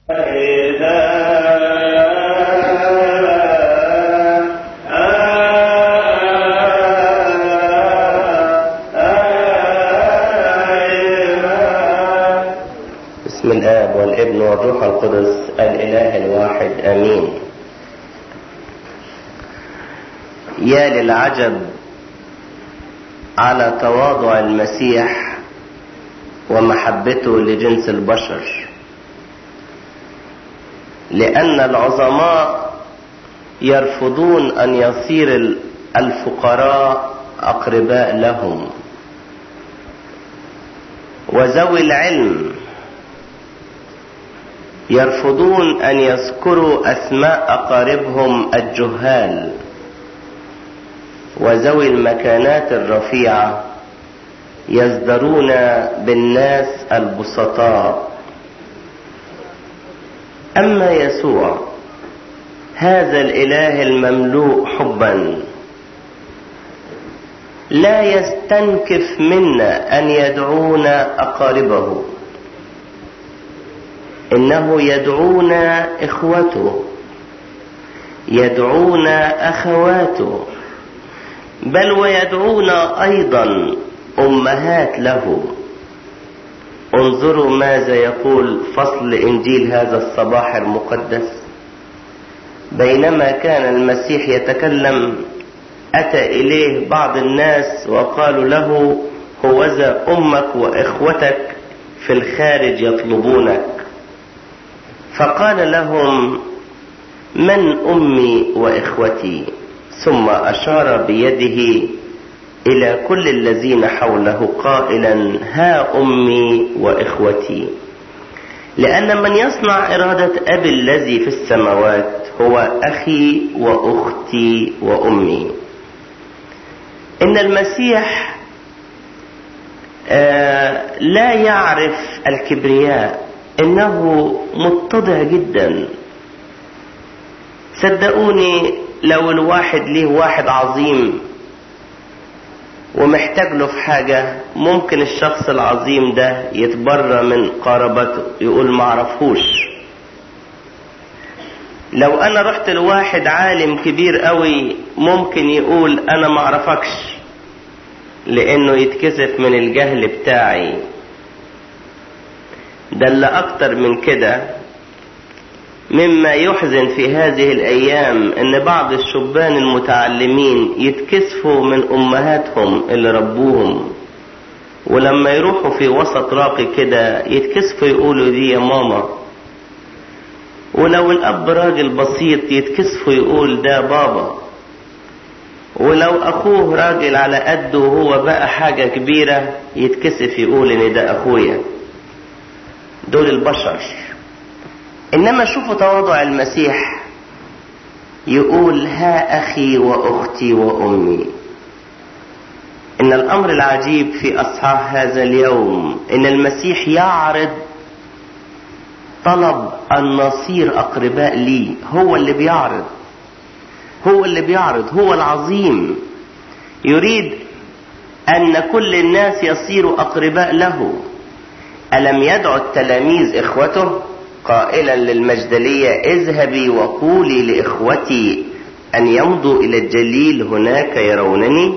بسم الآب والابن والروح القدس الإله الواحد آمين يا للعجب على تواضع المسيح ومحبته لجنس البشر لأن العظماء يرفضون أن يصير الفقراء أقرباء لهم وذوي العلم يرفضون أن يذكروا أسماء أقاربهم الجهال وذوي المكانات الرفيعة يزدرون بالناس البسطاء أما يسوع هذا الإله المملوء حبا لا يستنكف منا أن يدعونا أقاربه إنه يدعونا إخوته يدعونا أخواته بل ويدعونا أيضا أمهات له انظروا ماذا يقول فصل إنجيل هذا الصباح المقدس بينما كان المسيح يتكلم أتى إليه بعض الناس وقالوا له هوذا أمك وإخوتك في الخارج يطلبونك فقال لهم من أمي وإخوتي ثم أشار بيده إلى كل الذين حوله قائلا ها أمي وإخوتي لأن من يصنع إرادة أبي الذي في السماوات هو أخي وأختي وأمي إن المسيح آه لا يعرف الكبرياء إنه متضع جدا صدقوني لو الواحد ليه واحد عظيم ومحتاج له في حاجة ممكن الشخص العظيم ده يتبرى من قرابته يقول معرفهوش لو انا رحت لواحد عالم كبير قوي ممكن يقول انا معرفكش لانه يتكسف من الجهل بتاعي ده اللي اكتر من كده مما يحزن في هذه الايام ان بعض الشبان المتعلمين يتكسفوا من امهاتهم اللي ربوهم ولما يروحوا في وسط راقي كده يتكسفوا يقولوا دي يا ماما ولو الاب راجل بسيط يتكسفوا يقول ده بابا ولو اخوه راجل على قده وهو بقى حاجه كبيره يتكسف يقول ان ده اخويا دول البشر انما شوفوا تواضع المسيح يقول ها اخي واختي وامي ان الامر العجيب في اصحاح هذا اليوم ان المسيح يعرض طلب ان نصير اقرباء لي هو اللي بيعرض هو اللي بيعرض هو العظيم يريد ان كل الناس يصيروا اقرباء له الم يدعو التلاميذ اخوته قائلا للمجدلية اذهبي وقولي لإخوتي أن يمضوا إلى الجليل هناك يرونني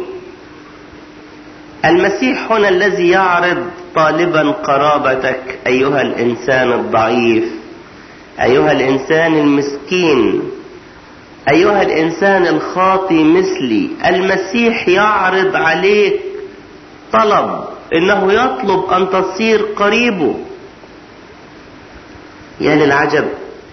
المسيح هنا الذي يعرض طالبا قرابتك أيها الإنسان الضعيف أيها الإنسان المسكين أيها الإنسان الخاطي مثلي المسيح يعرض عليك طلب إنه يطلب أن تصير قريبه يا للعجب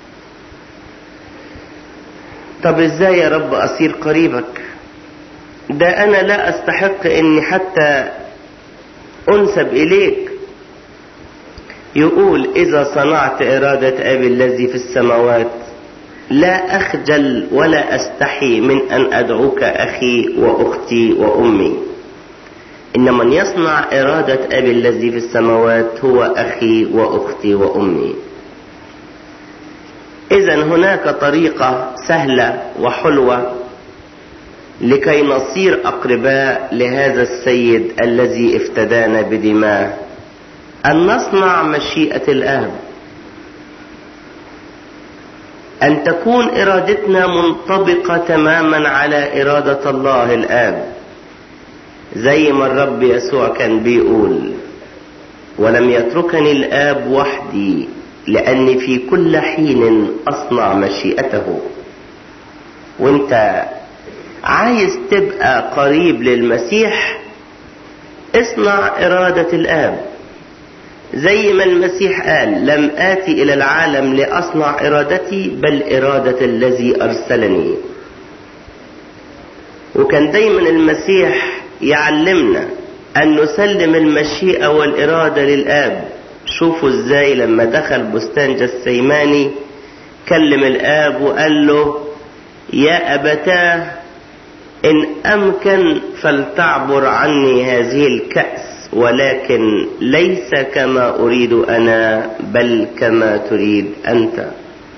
طب ازاي يا رب اصير قريبك ده انا لا استحق اني حتى انسب اليك يقول اذا صنعت اراده ابي الذي في السماوات لا اخجل ولا استحي من ان ادعوك اخي واختي وامي ان من يصنع اراده ابي الذي في السماوات هو اخي واختي وامي إذا هناك طريقة سهلة وحلوة لكي نصير أقرباء لهذا السيد الذي افتدانا بدماء أن نصنع مشيئة الآب أن تكون إرادتنا منطبقة تماما على إرادة الله الآب زي ما الرب يسوع كان بيقول ولم يتركني الآب وحدي لأني في كل حين أصنع مشيئته وانت عايز تبقى قريب للمسيح اصنع إرادة الآب زي ما المسيح قال لم آتي إلى العالم لأصنع إرادتي بل إرادة الذي أرسلني وكان دايما المسيح يعلمنا أن نسلم المشيئة والإرادة للآب شوفوا ازاي لما دخل بستان جسيماني كلم الآب وقال له يا أبتاه إن أمكن فلتعبر عني هذه الكأس ولكن ليس كما أريد أنا بل كما تريد أنت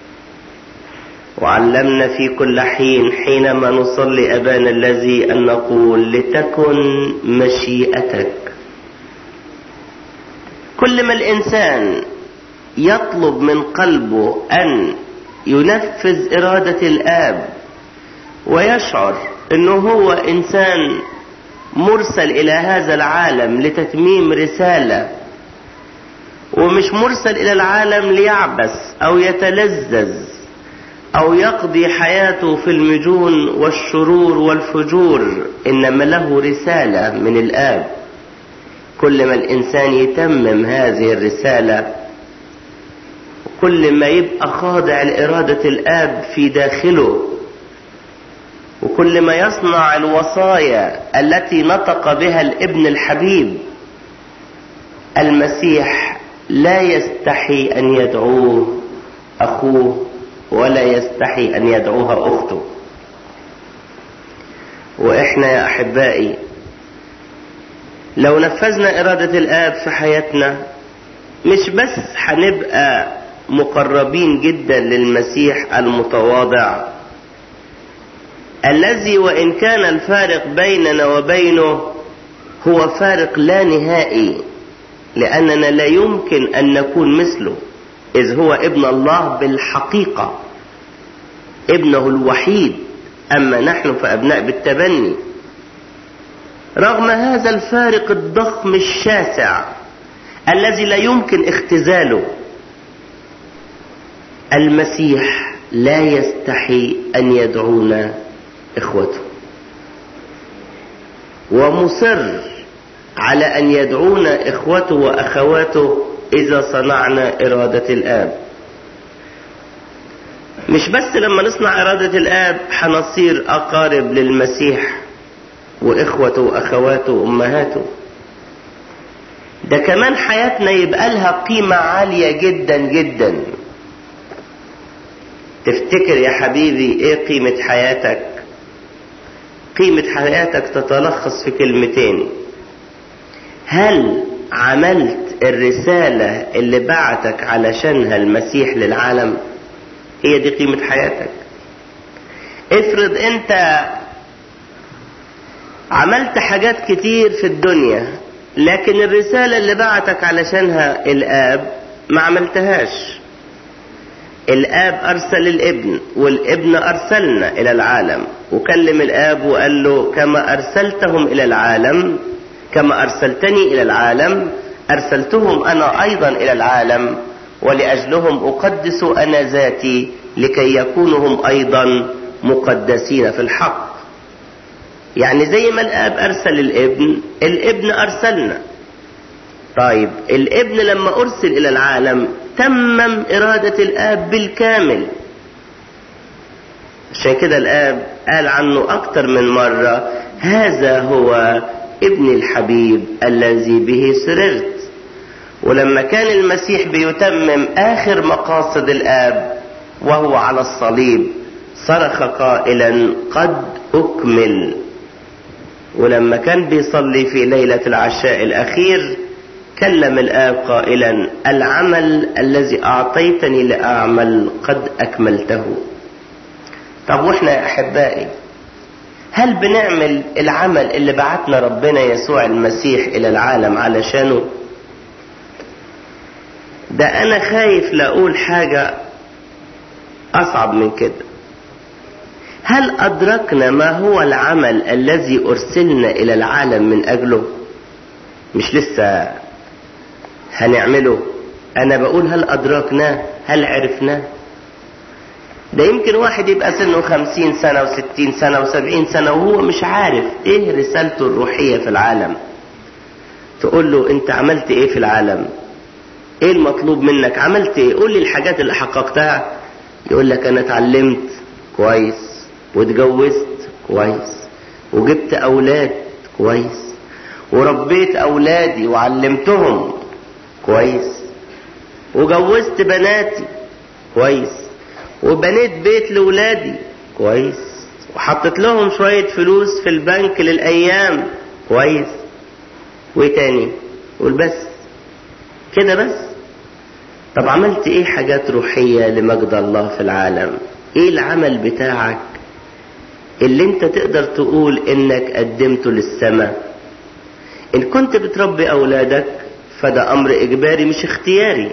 وعلمنا في كل حين حينما نصلي أبانا الذي أن نقول لتكن مشيئتك كل ما الإنسان يطلب من قلبه أن ينفذ إرادة الآب ويشعر أنه هو إنسان مرسل إلى هذا العالم لتتميم رسالة ومش مرسل إلى العالم ليعبس أو يتلذذ أو يقضي حياته في المجون والشرور والفجور إنما له رسالة من الآب كل ما الإنسان يتمم هذه الرسالة كل ما يبقى خاضع لإرادة الآب في داخله وكل ما يصنع الوصايا التي نطق بها الابن الحبيب المسيح لا يستحي أن يدعوه أخوه ولا يستحي أن يدعوها أخته وإحنا يا أحبائي لو نفذنا إرادة الآب في حياتنا مش بس هنبقى مقربين جدا للمسيح المتواضع الذي وإن كان الفارق بيننا وبينه هو فارق لا نهائي لأننا لا يمكن أن نكون مثله إذ هو ابن الله بالحقيقة ابنه الوحيد أما نحن فأبناء بالتبني رغم هذا الفارق الضخم الشاسع الذي لا يمكن اختزاله المسيح لا يستحي أن يدعونا إخوته ومصر على أن يدعونا إخوته وأخواته إذا صنعنا إرادة الآب مش بس لما نصنع إرادة الآب حنصير أقارب للمسيح وإخوته وأخواته وأمهاته ده كمان حياتنا يبقى لها قيمة عالية جدا جدا تفتكر يا حبيبي ايه قيمة حياتك قيمة حياتك تتلخص في كلمتين هل عملت الرسالة اللي بعتك علشانها المسيح للعالم هي دي قيمة حياتك افرض انت عملت حاجات كتير في الدنيا لكن الرسالة اللي بعتك علشانها الآب ما عملتهاش الآب أرسل الابن والابن أرسلنا إلى العالم وكلم الآب وقال له كما أرسلتهم إلى العالم كما أرسلتني إلى العالم أرسلتهم أنا أيضا إلى العالم ولأجلهم أقدس أنا ذاتي لكي يكونوا هم أيضا مقدسين في الحق يعني زي ما الآب أرسل الابن الابن أرسلنا طيب الابن لما أرسل إلى العالم تمم إرادة الآب بالكامل عشان كده الآب قال عنه أكتر من مرة هذا هو ابن الحبيب الذي به سررت ولما كان المسيح بيتمم آخر مقاصد الآب وهو على الصليب صرخ قائلا قد أكمل ولما كان بيصلي في ليلة العشاء الأخير كلم الآب قائلا العمل الذي أعطيتني لأعمل قد أكملته طب وإحنا يا أحبائي هل بنعمل العمل اللي بعتنا ربنا يسوع المسيح إلى العالم علشانه ده أنا خايف لأقول حاجة أصعب من كده هل أدركنا ما هو العمل الذي أرسلنا إلى العالم من أجله مش لسه هنعمله أنا بقول هل أدركناه هل عرفناه ده يمكن واحد يبقى سنه خمسين سنة وستين سنة وسبعين سنة وهو مش عارف ايه رسالته الروحية في العالم تقول له انت عملت ايه في العالم ايه المطلوب منك عملت ايه قول لي الحاجات اللي حققتها يقول لك انا اتعلمت كويس واتجوزت كويس وجبت اولاد كويس وربيت اولادي وعلمتهم كويس وجوزت بناتي كويس وبنيت بيت لولادي كويس وحطيت لهم شوية فلوس في البنك للأيام كويس وايه تاني قول بس كده بس طب عملت ايه حاجات روحية لمجد الله في العالم ايه العمل بتاعك اللي انت تقدر تقول انك قدمته للسماء ان كنت بتربي اولادك فده امر اجباري مش اختياري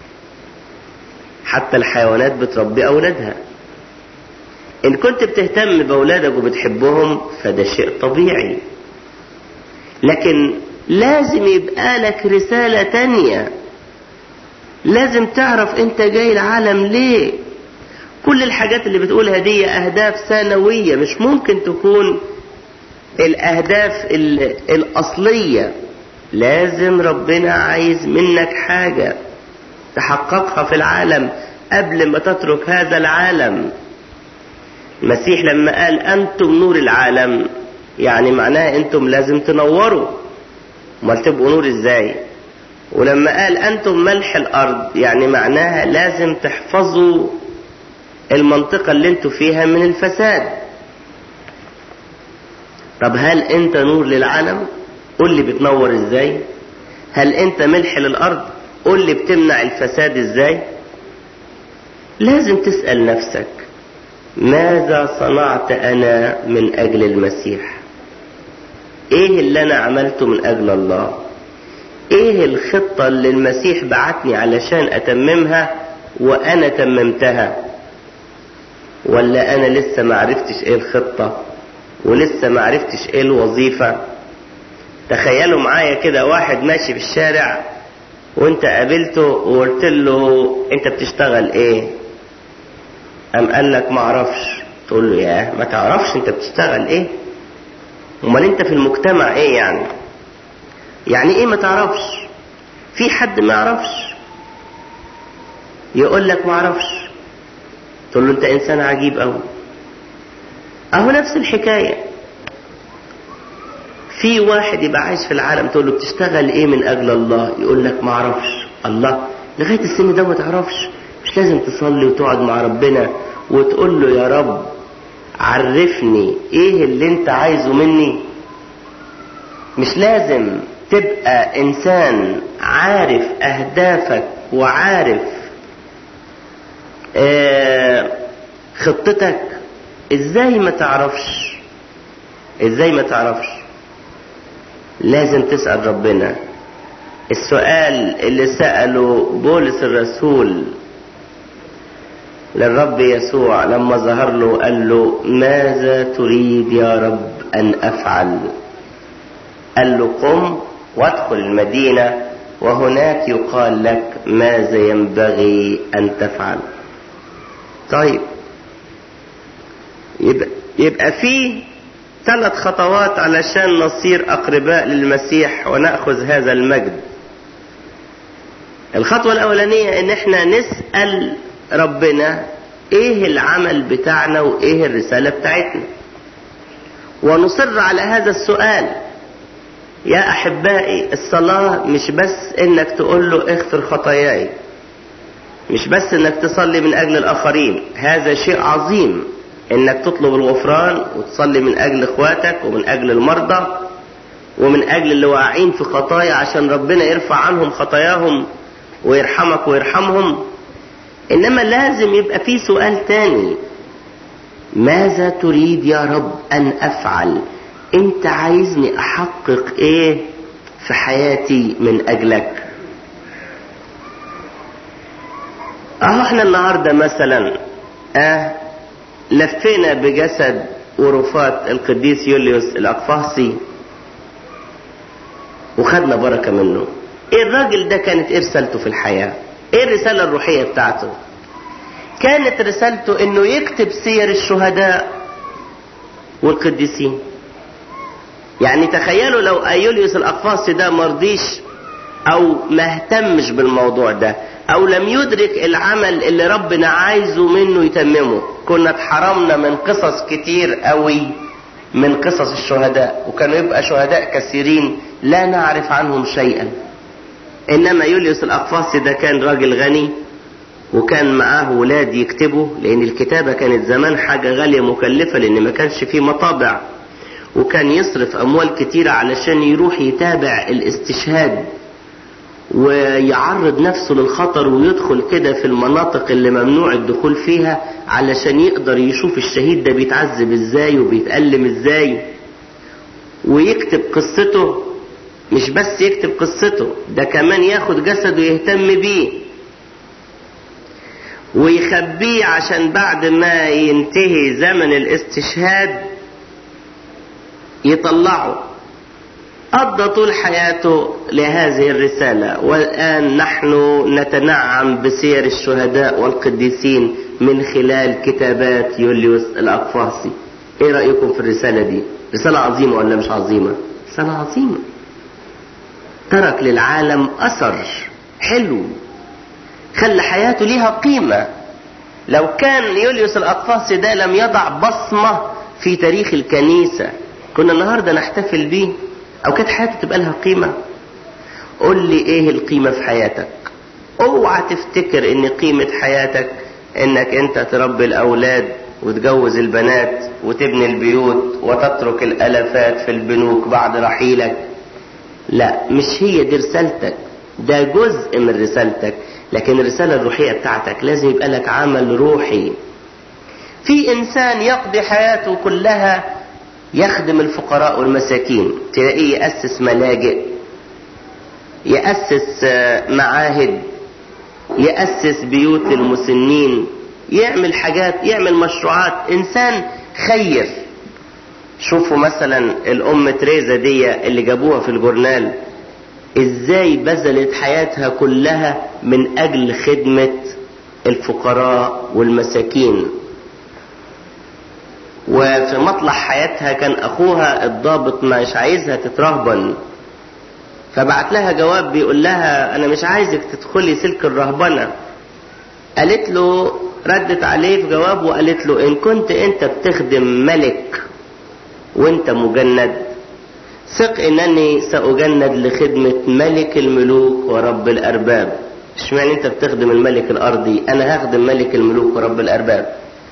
حتى الحيوانات بتربي اولادها ان كنت بتهتم باولادك وبتحبهم فده شيء طبيعي لكن لازم يبقى لك رسالة تانية لازم تعرف انت جاي العالم ليه كل الحاجات اللي بتقولها دي اهداف ثانوية مش ممكن تكون الاهداف الاصلية لازم ربنا عايز منك حاجة تحققها في العالم قبل ما تترك هذا العالم المسيح لما قال انتم نور العالم يعني معناه انتم لازم تنوروا امال تبقوا نور ازاي ولما قال انتم ملح الارض يعني معناها لازم تحفظوا المنطقة اللي انتوا فيها من الفساد طب هل انت نور للعالم قول لي بتنور ازاي هل انت ملح للارض قول لي بتمنع الفساد ازاي لازم تسأل نفسك ماذا صنعت انا من اجل المسيح ايه اللي انا عملته من اجل الله ايه الخطة اللي المسيح بعتني علشان اتممها وانا تممتها ولا انا لسه ما عرفتش ايه الخطة ولسه ما عرفتش ايه الوظيفة تخيلوا معايا كده واحد ماشي في الشارع وانت قابلته وقلت له انت بتشتغل ايه ام قال لك ما اعرفش تقول له ياه ما تعرفش انت بتشتغل ايه امال انت في المجتمع ايه يعني يعني ايه ما تعرفش في حد ما يعرفش يقول لك ما اعرفش تقول له انت انسان عجيب قوي اهو نفس الحكايه في واحد يبقى عايش في العالم تقول له بتشتغل ايه من اجل الله يقول لك ما اعرفش الله لغايه السن ده ما تعرفش مش لازم تصلي وتقعد مع ربنا وتقول له يا رب عرفني ايه اللي انت عايزه مني مش لازم تبقى انسان عارف اهدافك وعارف آه خطتك ازاي ما تعرفش ازاي ما تعرفش لازم تسأل ربنا السؤال اللي سأله بولس الرسول للرب يسوع لما ظهر له قال له ماذا تريد يا رب أن أفعل قال له قم وادخل المدينة وهناك يقال لك ماذا ينبغي أن تفعل طيب يبقى, يبقى فيه ثلاث خطوات علشان نصير أقرباء للمسيح ونأخذ هذا المجد الخطوة الأولانية إن احنا نسأل ربنا إيه العمل بتاعنا وإيه الرسالة بتاعتنا ونصر على هذا السؤال يا أحبائي الصلاة مش بس إنك تقول له اغفر خطاياي مش بس إنك تصلي من أجل الآخرين هذا شيء عظيم إنك تطلب الغفران وتصلي من أجل إخواتك ومن أجل المرضى ومن أجل اللي واقعين في خطايا عشان ربنا يرفع عنهم خطاياهم ويرحمك ويرحمهم إنما لازم يبقى في سؤال تاني ماذا تريد يا رب أن أفعل أنت عايزني أحقق إيه في حياتي من أجلك أهو احنا النهاردة مثلا آه لفينا بجسد ورفات القديس يوليوس الأقفاصي وخدنا بركة منه ايه الراجل ده كانت ايه رسالته في الحياة ايه الرسالة الروحية بتاعته كانت رسالته انه يكتب سير الشهداء والقديسين يعني تخيلوا لو ايوليوس الاقفاصي ده مرضيش او ما اهتمش بالموضوع ده او لم يدرك العمل اللي ربنا عايزه منه يتممه كنا اتحرمنا من قصص كتير قوي من قصص الشهداء وكانوا يبقى شهداء كثيرين لا نعرف عنهم شيئا انما يوليوس الاقفاصي ده كان راجل غني وكان معاه ولاد يكتبوا لان الكتابه كانت زمان حاجه غاليه مكلفه لان ما كانش فيه مطابع وكان يصرف اموال كتيره علشان يروح يتابع الاستشهاد ويعرض نفسه للخطر ويدخل كده في المناطق اللي ممنوع الدخول فيها علشان يقدر يشوف الشهيد ده بيتعذب ازاي وبيتألم ازاي ويكتب قصته مش بس يكتب قصته ده كمان ياخد جسده يهتم بيه ويخبيه عشان بعد ما ينتهي زمن الاستشهاد يطلعه قضى طول حياته لهذه الرسالة والآن نحن نتنعم بسير الشهداء والقديسين من خلال كتابات يوليوس الأقفاصي ايه رأيكم في الرسالة دي رسالة عظيمة ولا مش عظيمة رسالة عظيمة ترك للعالم أثر حلو خلى حياته ليها قيمة لو كان يوليوس الأقفاصي ده لم يضع بصمة في تاريخ الكنيسة كنا النهاردة نحتفل بيه او كانت حياته تبقى لها قيمة قول لي ايه القيمة في حياتك اوعى تفتكر ان قيمة حياتك انك انت تربي الاولاد وتجوز البنات وتبني البيوت وتترك الالافات في البنوك بعد رحيلك لا مش هي دي رسالتك ده جزء من رسالتك لكن الرسالة الروحية بتاعتك لازم يبقى لك عمل روحي في انسان يقضي حياته كلها يخدم الفقراء والمساكين تلاقيه يأسس ملاجئ يأسس معاهد يأسس بيوت للمسنين يعمل حاجات يعمل مشروعات إنسان خير شوفوا مثلا الأم تريزا دي اللي جابوها في الجورنال إزاي بذلت حياتها كلها من أجل خدمة الفقراء والمساكين وفي مطلع حياتها كان اخوها الضابط مش عايزها تترهبن فبعت لها جواب بيقول لها انا مش عايزك تدخلي سلك الرهبنه قالت له ردت عليه في جواب وقالت له ان كنت انت بتخدم ملك وانت مجند ثق انني ساجند لخدمه ملك الملوك ورب الارباب اشمعنى انت بتخدم الملك الارضي انا هخدم ملك الملوك ورب الارباب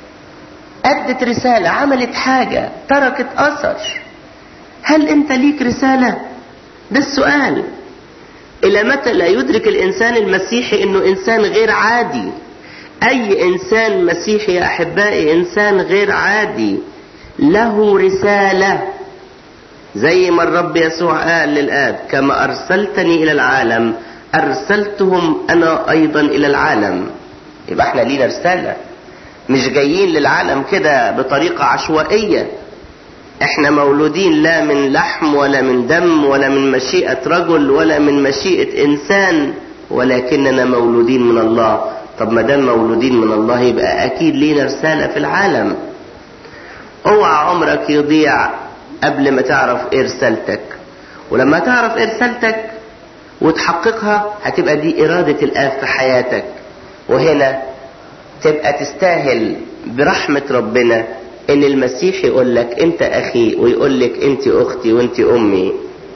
أدت رسالة عملت حاجة تركت أثر هل أنت ليك رسالة؟ ده السؤال إلى متى لا يدرك الإنسان المسيحي أنه إنسان غير عادي أي إنسان مسيحي يا أحبائي إنسان غير عادي له رسالة زي ما الرب يسوع قال للآب كما أرسلتني إلى العالم أرسلتهم أنا أيضا إلى العالم يبقى احنا لينا رسالة مش جايين للعالم كده بطريقة عشوائية احنا مولودين لا من لحم ولا من دم ولا من مشيئة رجل ولا من مشيئة انسان ولكننا مولودين من الله طب ما دام مولودين من الله يبقى اكيد لينا رسالة في العالم اوعى عمرك يضيع قبل ما تعرف ايه رسالتك ولما تعرف ايه رسالتك وتحققها هتبقى دي ارادة الاب في حياتك وهنا تبقى تستاهل برحمة ربنا ان المسيح يقول لك انت اخي ويقول لك انت اختي وانت امي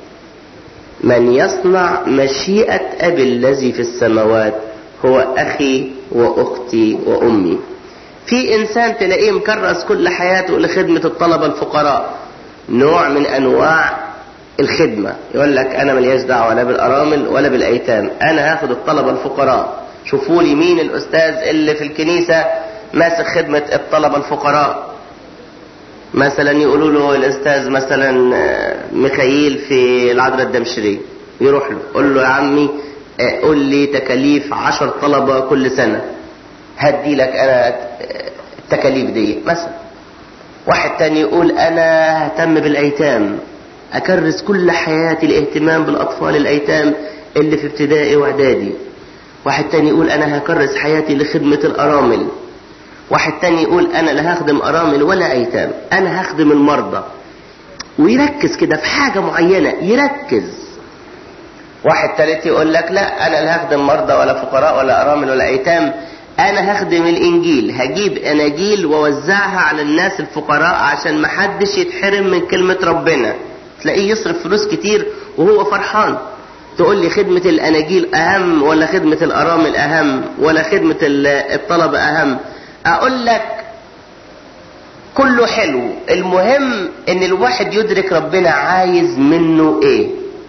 من يصنع مشيئة ابي الذي في السماوات هو اخي واختي وامي في انسان تلاقيه مكرس كل حياته لخدمة الطلبة الفقراء نوع من انواع الخدمة يقول لك انا ملياش دعوة لا بالارامل ولا بالايتام انا هاخد الطلبة الفقراء شوفوا لي مين الاستاذ اللي في الكنيسة ماسك خدمة الطلبة الفقراء مثلا يقولوا له الاستاذ مثلا ميخائيل في العذراء الدمشقية يروح له قول له يا عمي قول لي تكاليف عشر طلبة كل سنة هدي لك انا التكاليف دي مثلا واحد تاني يقول انا اهتم بالايتام اكرس كل حياتي الاهتمام بالاطفال الايتام اللي في ابتدائي واعدادي واحد تاني يقول انا هكرس حياتي لخدمة الارامل واحد تاني يقول انا لا هخدم ارامل ولا ايتام انا هخدم المرضى ويركز كده في حاجة معينة يركز واحد تالت يقول لك لا انا لا هخدم مرضى ولا فقراء ولا ارامل ولا ايتام انا هخدم الانجيل هجيب اناجيل واوزعها على الناس الفقراء عشان محدش يتحرم من كلمة ربنا تلاقيه يصرف فلوس كتير وهو فرحان تقول لي خدمة الاناجيل اهم ولا خدمة الارامل اهم ولا خدمة الطلبة اهم اقول لك كله حلو المهم ان الواحد يدرك ربنا عايز منه ايه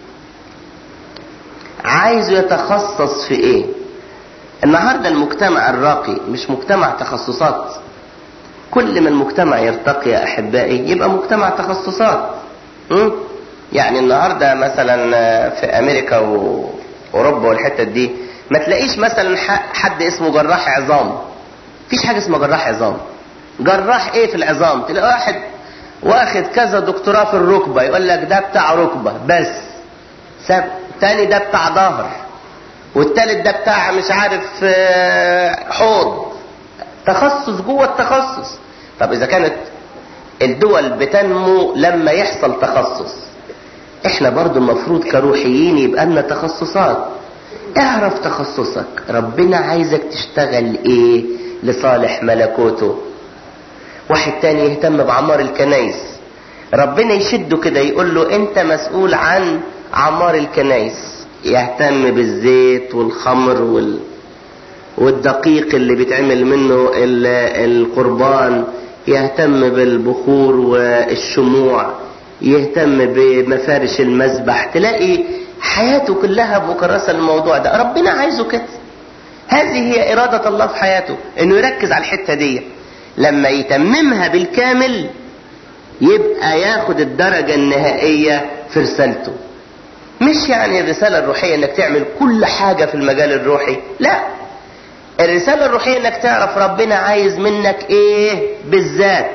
عايز يتخصص في ايه النهاردة المجتمع الراقي مش مجتمع تخصصات كل ما المجتمع يرتقي يا احبائي يبقى مجتمع تخصصات م? يعني النهاردة مثلا في امريكا واوروبا والحتة دي ما تلاقيش مثلا حد اسمه جراح عظام مفيش حاجة اسمها جراح عظام جراح ايه في العظام تلاقي واحد واخد كذا دكتوراه في الركبة يقول لك ده بتاع ركبة بس سب التاني ده بتاع ظهر والتالت ده بتاع مش عارف حوض تخصص جوه التخصص طب اذا كانت الدول بتنمو لما يحصل تخصص احنا برضو المفروض كروحيين يبقى لنا تخصصات اعرف تخصصك ربنا عايزك تشتغل ايه لصالح ملكوته واحد تاني يهتم بعمار الكنايس ربنا يشده كده يقول له انت مسؤول عن عمار الكنايس يهتم بالزيت والخمر وال... والدقيق اللي بيتعمل منه القربان يهتم بالبخور والشموع يهتم بمفارش المذبح تلاقي حياته كلها مكرسة للموضوع ده ربنا عايزه كده هذه هي إرادة الله في حياته انه يركز على الحتة دي لما يتممها بالكامل يبقى ياخد الدرجة النهائية في رسالته مش يعني الرسالة الروحية انك تعمل كل حاجة في المجال الروحي لا الرسالة الروحية انك تعرف ربنا عايز منك ايه بالذات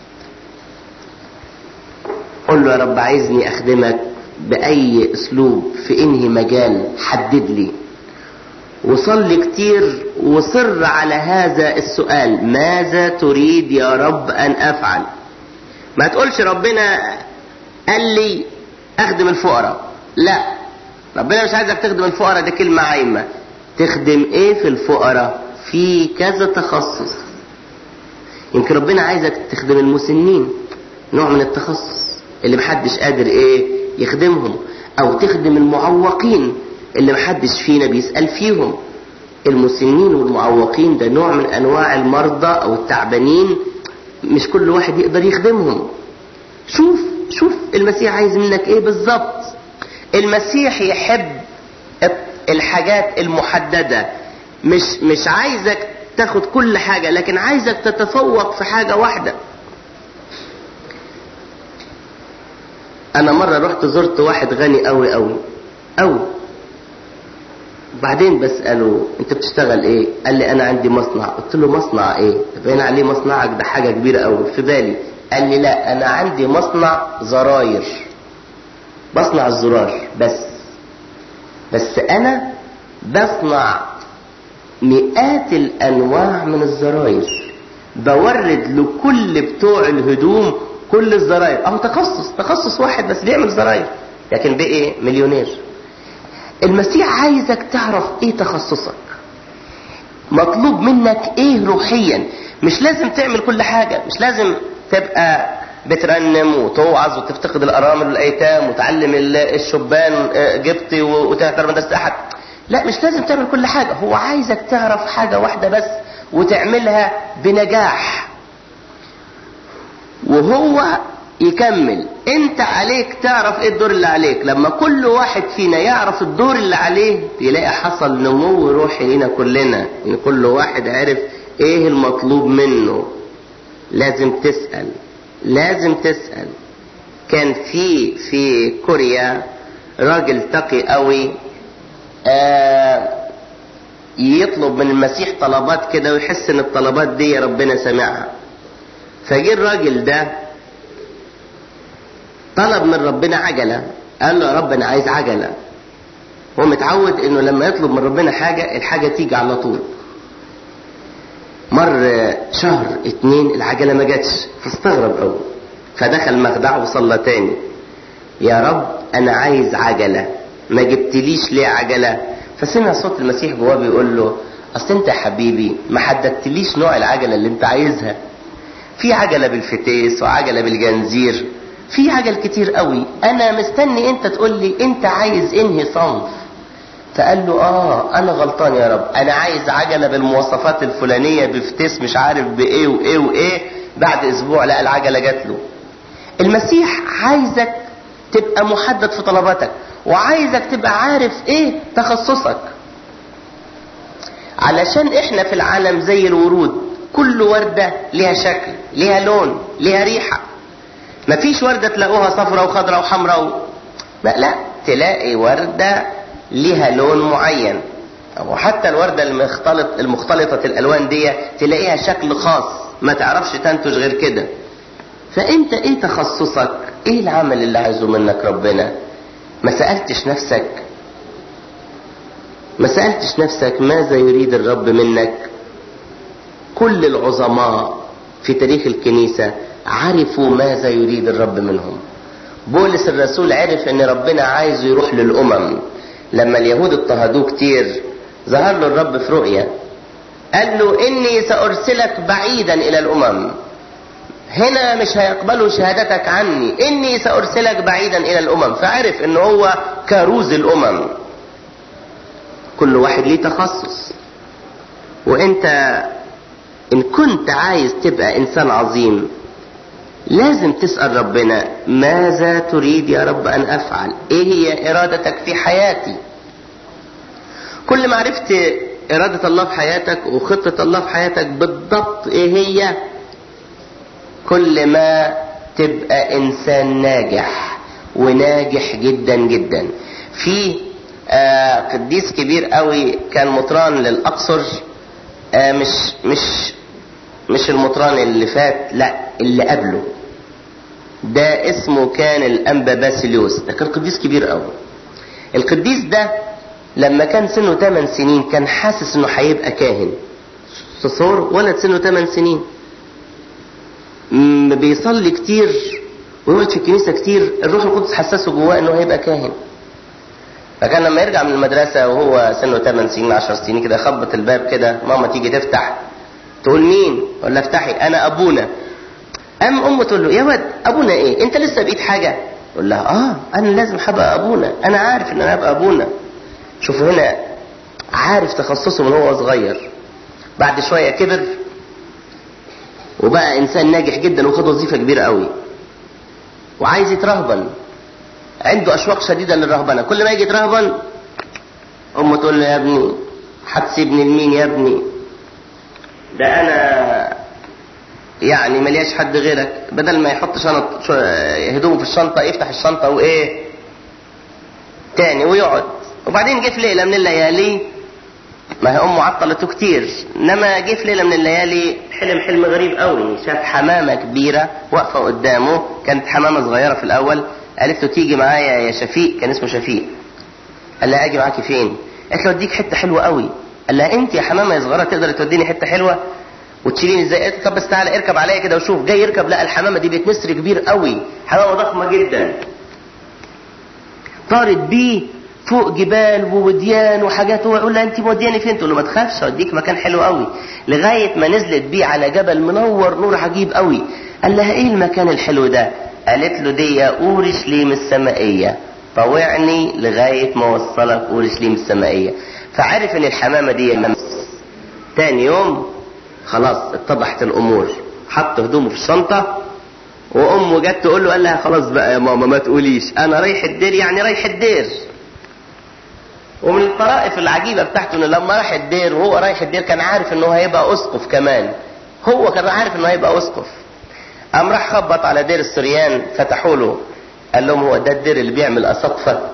قل له يا رب عايزني اخدمك باي اسلوب في انهي مجال حدد لي وصلي كتير وصر على هذا السؤال ماذا تريد يا رب ان افعل ما تقولش ربنا قال لي اخدم الفقراء لا ربنا مش عايزك تخدم الفقراء دي كلمة عايمة تخدم ايه في الفقراء في كذا تخصص يمكن ربنا عايزك تخدم المسنين نوع من التخصص اللي محدش قادر ايه يخدمهم او تخدم المعوقين اللي محدش فينا بيسأل فيهم المسنين والمعوقين ده نوع من انواع المرضى او التعبانين مش كل واحد يقدر يخدمهم شوف شوف المسيح عايز منك ايه بالظبط المسيح يحب الحاجات المحددة مش مش عايزك تاخد كل حاجة لكن عايزك تتفوق في حاجة واحدة انا مرة رحت زرت واحد غني قوي قوي قوي بعدين بسأله انت بتشتغل ايه قال لي انا عندي مصنع قلت له مصنع ايه باين عليه مصنعك ده حاجة كبيرة قوي في بالي قال لي لا انا عندي مصنع زراير بصنع الزرار بس بس انا بصنع مئات الانواع من الزراير بورد لكل بتوع الهدوم كل الزراير اهو تخصص تخصص واحد بس بيعمل زراير لكن بقي مليونير المسيح عايزك تعرف ايه تخصصك مطلوب منك ايه روحيا مش لازم تعمل كل حاجة مش لازم تبقى بترنم وتوعظ وتفتقد الارامل والايتام وتعلم الشبان جبطي وتحضر مدرسة احد لا مش لازم تعمل كل حاجة هو عايزك تعرف حاجة واحدة بس وتعملها بنجاح وهو يكمل انت عليك تعرف ايه الدور اللي عليك لما كل واحد فينا يعرف الدور اللي عليه يلاقي حصل نمو روحي لينا كلنا ان كل واحد عرف ايه المطلوب منه لازم تسأل لازم تسأل كان في في كوريا راجل تقي قوي آه يطلب من المسيح طلبات كده ويحس ان الطلبات دي ربنا سمعها فجه الراجل ده طلب من ربنا عجلة قال له يا رب انا عايز عجلة هو متعود انه لما يطلب من ربنا حاجة الحاجة تيجي على طول مر شهر اتنين العجلة ما جاتش فاستغرب قوي فدخل مخدع وصلى تاني يا رب انا عايز عجلة ما جبتليش ليه عجلة فسمع صوت المسيح جواه بيقول له اصل انت يا حبيبي ما حددتليش نوع العجلة اللي انت عايزها في عجلة بالفتيس وعجلة بالجنزير في عجل كتير قوي انا مستني انت تقول لي انت عايز انهي صنف فقال له اه انا غلطان يا رب انا عايز عجله بالمواصفات الفلانيه بفتيس مش عارف بايه وايه وايه بعد اسبوع لقى العجله جات له المسيح عايزك تبقى محدد في طلباتك وعايزك تبقى عارف ايه تخصصك علشان احنا في العالم زي الورود كل وردة ليها شكل ليها لون ليها ريحة مفيش وردة تلاقوها صفراء وخضراء وحمراء و... لا لا تلاقي وردة ليها لون معين وحتى الوردة المختلط المختلطة الألوان دي تلاقيها شكل خاص ما تعرفش تنتج غير كده فأنت إيه تخصصك إيه العمل اللي عايزه منك ربنا ما سألتش نفسك ما سألتش نفسك ماذا يريد الرب منك كل العظماء في تاريخ الكنيسة عرفوا ماذا يريد الرب منهم بولس الرسول عرف ان ربنا عايزه يروح للامم لما اليهود اضطهدوه كتير ظهر له الرب في رؤيا قال له اني سارسلك بعيدا الى الامم هنا مش هيقبلوا شهادتك عني اني سارسلك بعيدا الى الامم فعرف ان هو كروز الامم كل واحد ليه تخصص وانت ان كنت عايز تبقى انسان عظيم لازم تسأل ربنا ماذا تريد يا رب أن أفعل إيه هي إرادتك في حياتي كل ما عرفت إرادة الله في حياتك وخطة الله في حياتك بالضبط إيه هي كل ما تبقى إنسان ناجح وناجح جدا جدا في آه قديس كبير قوي كان مطران للأقصر آه مش مش مش المطران اللي فات لا اللي قبله ده اسمه كان الانبا باسيليوس ده كان قديس كبير قوي القديس ده لما كان سنه 8 سنين كان حاسس انه هيبقى كاهن تصور ولد سنه 8 سنين بيصلي كتير ويقعد في الكنيسه كتير الروح القدس حسسه جواه انه هيبقى كاهن فكان لما يرجع من المدرسه وهو سنه 8 سنين 10 سنين كده يخبط الباب كده ماما تيجي تفتح تقول مين ولا افتحي انا ابونا ام امه تقول له يا واد ابونا ايه انت لسه بقيت حاجه يقول لها اه انا لازم هبقى ابونا انا عارف ان انا هبقى ابونا شوفوا هنا عارف تخصصه من هو صغير بعد شويه كبر وبقى انسان ناجح جدا وخد وظيفه كبيره قوي وعايز يترهبن عنده اشواق شديده للرهبنه كل ما يجي يترهبن امه تقول له يا ابني هتسيبني لمين يا ابني ده انا يعني ملياش حد غيرك بدل ما يحط شنط هدومه في الشنطه يفتح الشنطه وايه تاني ويقعد وبعدين جه في ليله من الليالي ما هي امه عطلته كتير انما جه في ليله من الليالي حلم حلم غريب قوي شاف حمامه كبيره واقفه قدامه كانت حمامه صغيره في الاول قالت له تيجي معايا يا شفيق كان اسمه شفيق قال لها اجي معاكي فين قالت له اديك حته حلوه قوي قال لها انت يا حمامه يا صغيره تقدر توديني حته حلوه وتشيليني ازاي قالت طب بس تعالى اركب عليا كده وشوف جاي يركب لقى الحمامه دي بيت نسر كبير قوي حمامه ضخمه جدا طارت بيه فوق جبال ووديان وحاجات هو يقول لها انت مودياني فين تقول له ما تخافش اوديك مكان حلو قوي لغايه ما نزلت بيه على جبل منور نور عجيب قوي قال لها ايه المكان الحلو ده قالت له دي اورشليم السمائيه طوعني لغايه ما وصلك اورشليم السمائيه فعرف ان الحمامه دي لمس تاني يوم خلاص اتضحت الامور حط هدومه في الشنطه وامه جت تقول له قال لها خلاص بقى يا ماما ما تقوليش انا رايح الدير يعني رايح الدير ومن الطرائف العجيبة بتاعته انه لما راح الدير وهو رايح الدير كان عارف انه هيبقى اسقف كمان هو كان عارف انه هيبقى اسقف قام راح خبط على دير السريان فتحوا له قال لهم هو ده الدير اللي بيعمل اساقفة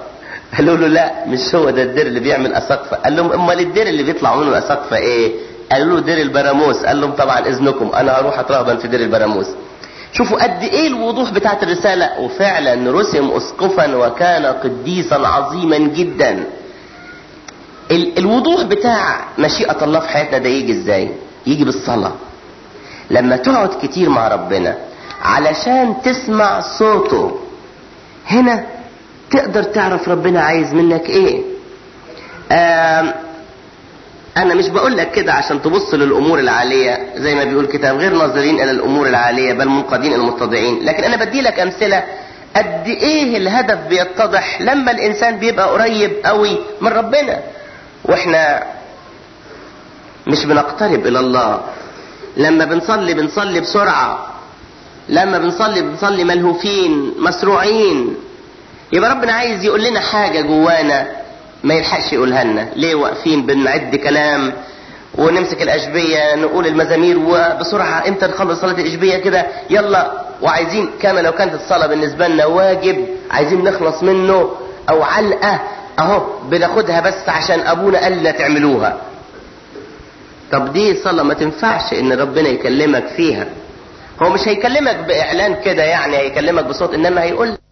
قالوا له لا مش هو ده الدير اللي بيعمل اساقفه قال لهم امال الدير اللي بيطلع منه اساقفه ايه قالوا له دير البراموس قال لهم طبعا اذنكم انا هروح اترهبن في دير البراموس شوفوا قد ايه الوضوح بتاعت الرسالة وفعلا رسم اسقفا وكان قديسا عظيما جدا ال الوضوح بتاع مشيئة الله في حياتنا ده يجي ازاي يجي بالصلاة لما تقعد كتير مع ربنا علشان تسمع صوته هنا تقدر تعرف ربنا عايز منك ايه آم انا مش بقول لك كده عشان تبص للامور العاليه زي ما بيقول كتاب غير ناظرين الى الامور العاليه بل منقادين الى المتضعين لكن انا بدي لك امثله قد ايه الهدف بيتضح لما الانسان بيبقى قريب قوي من ربنا واحنا مش بنقترب الى الله لما بنصلي بنصلي بسرعه لما بنصلي بنصلي ملهوفين مسروعين يبقى ربنا عايز يقول لنا حاجه جوانا ما يلحقش يقولها لنا ليه واقفين بنعد كلام ونمسك الاشبيه نقول المزامير وبسرعه امتى نخلص صلاه الاشبيه كده يلا وعايزين كما لو كانت الصلاه بالنسبه لنا واجب عايزين نخلص منه او علقه اهو بناخدها بس عشان ابونا قال لنا تعملوها طب دي صلاه ما تنفعش ان ربنا يكلمك فيها هو مش هيكلمك باعلان كده يعني هيكلمك بصوت انما هيقول